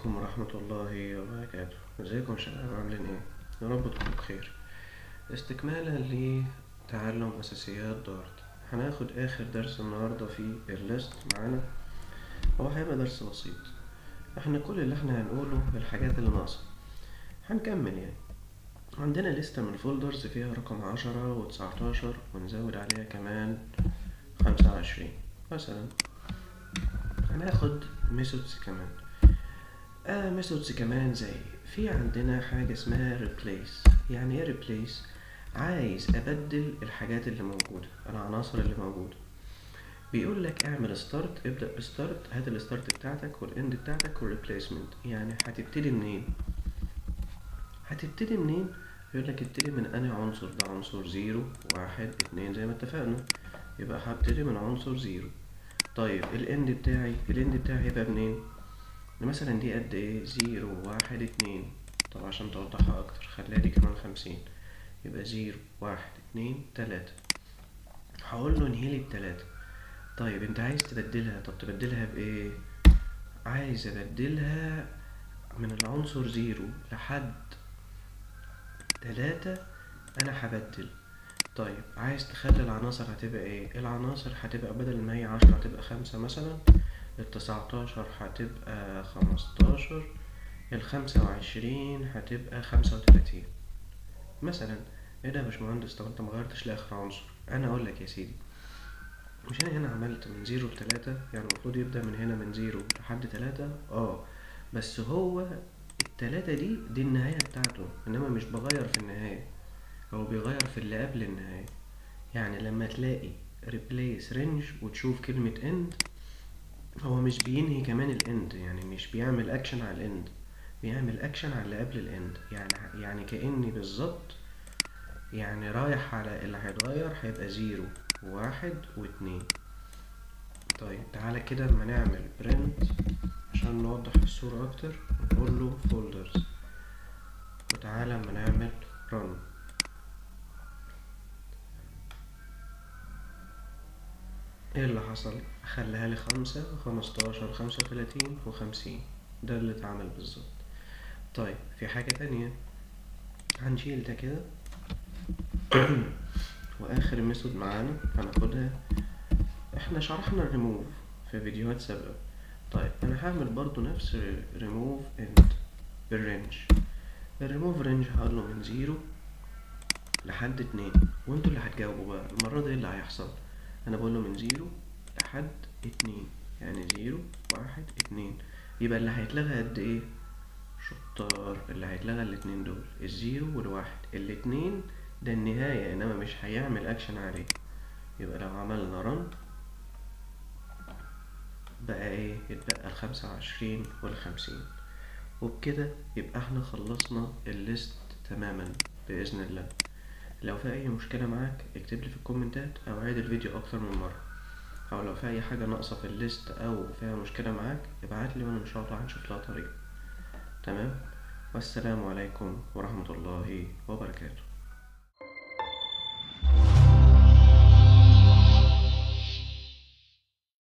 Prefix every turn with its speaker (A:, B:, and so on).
A: عليكم ورحمة الله وبركاته ازيكم يا شباب عاملين ايه يا رب تكونوا بخير استكمالا لتعلم اساسيات دارت هناخد اخر درس النهاردة في الليست معانا هو هيبقى درس بسيط احنا كل اللي احنا هنقوله الحاجات اللي ناقصة هنكمل يعني عندنا لستة من الفولدرز فيها رقم عشرة وتسعتاشر ونزود عليها كمان خمسة وعشرين مثلا هناخد ميثودز كمان آه ميثودز كمان زي في عندنا حاجة اسمها replace يعني ايه replace عايز ابدل الحاجات اللي موجودة العناصر اللي موجودة بيقول لك اعمل ستارت ابدأ بستارت هات الستارت بتاعتك والاند بتاعتك والريبليسمنت يعني هتبتدي منين هتبتدي منين يقول لك ابتدي من انهي عنصر ده عنصر زيرو واحد اتنين زي ما اتفقنا يبقى هبتدي من عنصر زيرو طيب الاند بتاعي الاند بتاعي هيبقى منين مثلا دي قد ايه زيرو واحد اتنين طب عشان توضحها اكتر خليها دي كمان خمسين يبقى زيرو واحد اتنين تلاتة هقول له انهيلي بتلاتة طيب انت عايز تبدلها طب تبدلها بايه عايز ابدلها من العنصر زيرو لحد تلاتة انا هبدل طيب عايز تخلي العناصر هتبقى ايه العناصر هتبقى بدل ما هي عشرة هتبقى خمسة مثلا التسعتاشر هتبقى خمستاشر الخمسة وعشرين هتبقى خمسة وتلاتين مثلا ايه ده يا باشمهندس طب انت مغيرتش لاخر عنصر انا اقول لك يا سيدي مش انا هنا عملت من زيرو لتلاتة يعني المفروض يبدأ من هنا من زيرو لحد تلاتة اه بس هو التلاتة دي دي النهاية بتاعته انما مش بغير في النهاية هو بيغير في اللي قبل النهاية يعني لما تلاقي replace range وتشوف كلمة end هو مش بينهي كمان الاند يعني مش بيعمل اكشن على الاند بيعمل اكشن على اللي قبل الاند يعني يعني كاني بالظبط يعني رايح على اللي هيتغير هيبقى زيرو واحد واتنين طيب تعالى كده اما نعمل print عشان نوضح الصورة اكتر نقول له folders وتعالى اما نعمل run ايه اللي حصل خليها لي خمسة وخمستاشر خمسة وتلاتين وخمسين ده اللي اتعمل بالظبط طيب في حاجة تانية هنشيل ده كده واخر ميثود معانا هناخدها احنا شرحنا الريموف في فيديوهات سابقة طيب انا هعمل برضو نفس ريموف اند بالرينج الريموف رينج هقول له من زيرو لحد اتنين وانتوا اللي هتجاوبوا بقى المرة دي اللي هيحصل انا بقول له من زيرو لحد اتنين يعني زيرو واحد اتنين يبقى اللي هيتلغى قد ايه شطار اللي هيتلغى الاتنين دول الزيرو والواحد الاتنين ده النهاية انما مش هيعمل اكشن عليه يبقى لو عملنا رن بقى ايه يتبقى الخمسة وعشرين والخمسين وبكده يبقى احنا خلصنا الليست تماما بإذن الله لو في اي مشكلة معاك اكتب لي في الكومنتات او عيد الفيديو اكتر من مرة او لو في اي حاجة ناقصة في الليست او فيها مشكلة معاك ابعت لي وانا ان شاء الله هنشوف لها طريقة تمام والسلام عليكم ورحمة الله وبركاته